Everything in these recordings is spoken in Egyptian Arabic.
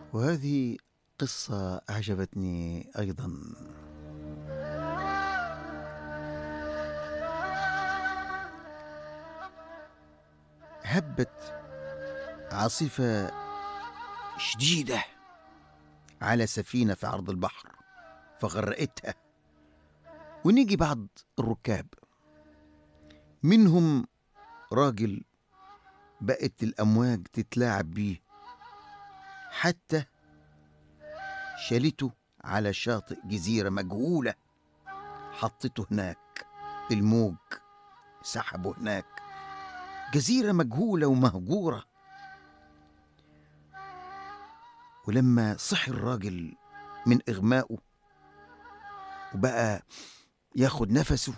وهذه قصة أعجبتني أيضا هبت عاصفة شديدة على سفينة في عرض البحر فغرقتها ونيجي بعض الركاب منهم راجل بقت الأمواج تتلاعب بيه حتى شالته على شاطئ جزيرة مجهولة حطته هناك الموج سحبه هناك جزيرة مجهولة ومهجورة ولما صحي الراجل من إغمائه وبقى ياخد نفسه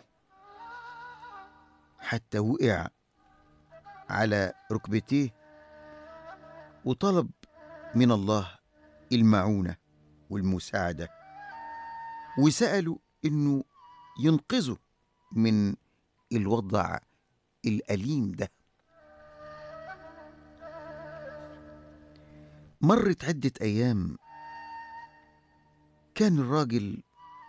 حتى وقع على ركبتيه وطلب من الله المعونة والمساعدة وسألوا إنه ينقذه من الوضع الأليم ده مرت عدة أيام كان الراجل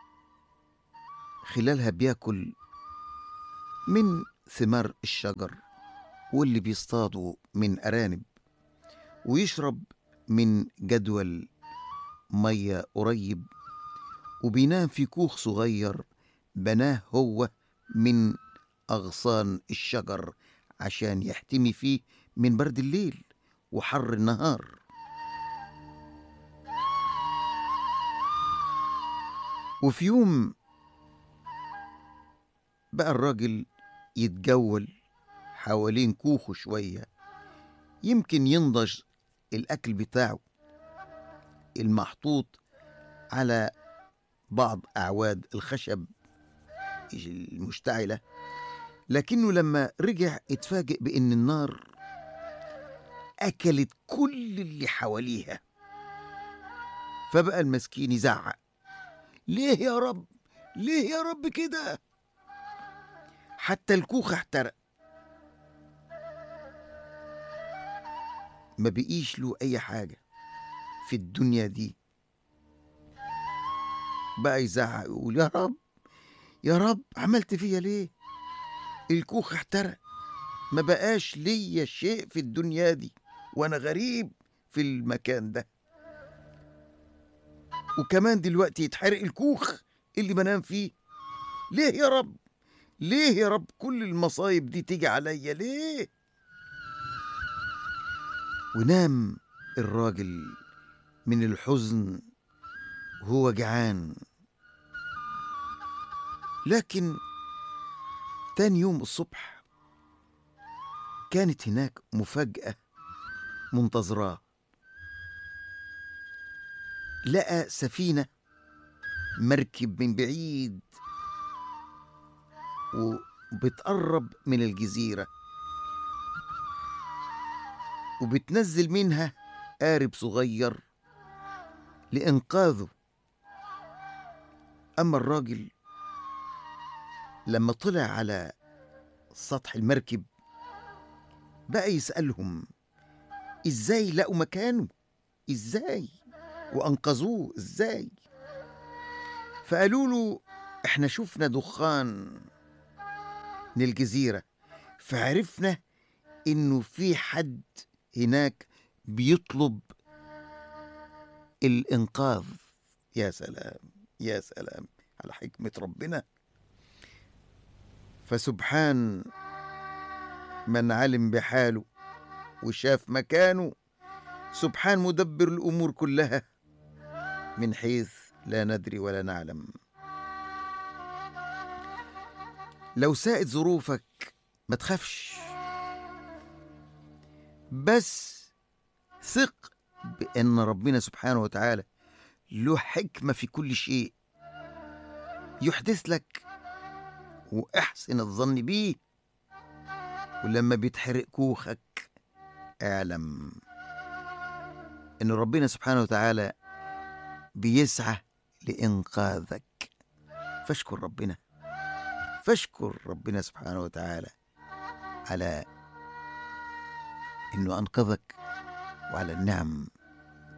خلالها بياكل من ثمار الشجر واللي بيصطادوا من أرانب ويشرب من جدول مية قريب وبينام في كوخ صغير بناه هو من أغصان الشجر عشان يحتمي فيه من برد الليل وحر النهار وفي يوم بقى الراجل يتجول حوالين كوخه شوية يمكن ينضج الأكل بتاعه المحطوط على بعض أعواد الخشب المشتعلة لكنه لما رجع اتفاجئ بأن النار أكلت كل اللي حواليها فبقى المسكين يزعق ليه يا رب ليه يا رب كده حتى الكوخ احترق ما بقيش له أي حاجة في الدنيا دي بقى يزعق يقول يا رب يا رب عملت فيا ليه الكوخ احترق ما بقاش ليا شيء في الدنيا دي وانا غريب في المكان ده وكمان دلوقتي يتحرق الكوخ اللي بنام فيه ليه يا رب ليه يا رب كل المصايب دي تيجي عليا ليه ونام الراجل من الحزن وهو جعان لكن تاني يوم الصبح كانت هناك مفاجأة منتظراه لقى سفينة مركب من بعيد وبتقرب من الجزيرة وبتنزل منها قارب صغير لإنقاذه أما الراجل لما طلع على سطح المركب بقى يسألهم إزاي لقوا مكانه إزاي وأنقذوه إزاي فقالوا له إحنا شفنا دخان من الجزيرة فعرفنا إنه في حد هناك بيطلب الإنقاذ يا سلام يا سلام على حكمة ربنا فسبحان من علم بحاله وشاف مكانه سبحان مدبر الأمور كلها من حيث لا ندري ولا نعلم لو ساءت ظروفك ما تخافش بس ثق بأن ربنا سبحانه وتعالى له حكمة في كل شيء يحدث لك واحسن الظن بيه ولما بيتحرق كوخك اعلم ان ربنا سبحانه وتعالى بيسعى لانقاذك فاشكر ربنا فاشكر ربنا سبحانه وتعالى على انه انقذك وعلى النعم